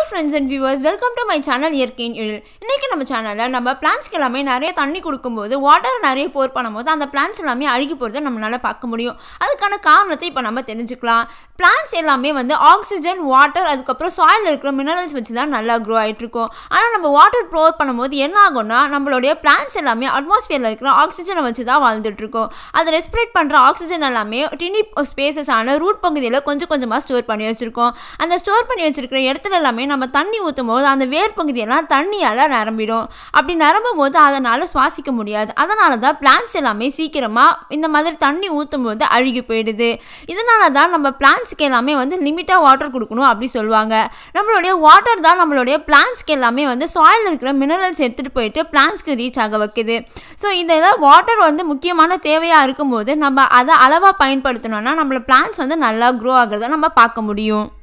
friends and viewers welcome to my channel இயற்கையின் எழில் இன்றைக்கி நம்ம சேனலில் நம்ம பிளான்ஸ்க்கு எல்லாமே நிறைய தண்ணி கொடுக்கும்போது வாட்டர் நிறைய போர் பண்ணும்போது அந்த பிளான்ஸ் எல்லாமே அழுகி போகிறத நம்மளால் பார்க்க முடியும் அதுக்கான காரணத்தை இப்போ நம்ம தெரிஞ்சுக்கலாம் பிளான்ஸ் எல்லாமே வந்து ஆக்சிஜன் வாட்டர் அதுக்கப்புறம் சாயில் இருக்கிற மினரல்ஸ் வச்சு தான் நல்லா க்ரோ ஆகிட்டு இருக்கும் ஆனால் நம்ம வாட்டர் ப்ரோர் பண்ணும்போது என்ன ஆகும்னா நம்மளுடைய பிளான்ஸ் எல்லாமே அட்மாஸ்பியரில் இருக்கிற ஆக்சிஜனை வச்சு தான் வாழ்ந்துட்டு இருக்கோம் அதை ரெஸ்பிரேட் பண்ணுற ஆக்சிஜன் எல்லாமே டினி ஸ்பேசஸான ரூட் பகுதியில் கொஞ்சம் கொஞ்சமாக ஸ்டோர் பண்ணி வச்சுருக்கோம் அந்த ஸ்டோர் பண்ணி வச்சிருக்கிற இடத்துல எல்லாமே நம்ம தண்ணி ஊற்றும் போது அந்த வேர் பகுதியெல்லாம் தண்ணியால் நிரம்பிடும் அப்படி நிரம்பும் போது அதனால் சுவாசிக்க முடியாது அதனால தான் பிளான்ஸ் எல்லாமே சீக்கிரமாக இந்த மாதிரி தண்ணி ஊற்றும் போது அழுகி போயிடுது இதனால தான் நம்ம பிளான்ஸ்க்கு எல்லாமே வந்து லிமிட்டாக வாட்டர் கொடுக்கணும் அப்படி சொல்லுவாங்க நம்மளுடைய வாட்டர் தான் நம்மளுடைய பிளான்ஸ்க்கு எல்லாமே வந்து சாயில் இருக்கிற மினரல்ஸ் எடுத்துகிட்டு போயிட்டு பிளான்ஸ்க்கு ரீச் ஆக வைக்குது ஸோ இதெல்லாம் வாட்டர் வந்து முக்கியமான தேவையாக இருக்கும்போது நம்ம அதை அளவாக பயன்படுத்தணும்னா நம்மளோட பிளான்ஸ் வந்து நல்லா க்ரோ ஆகிறத நம்ம பார்க்க முடியும்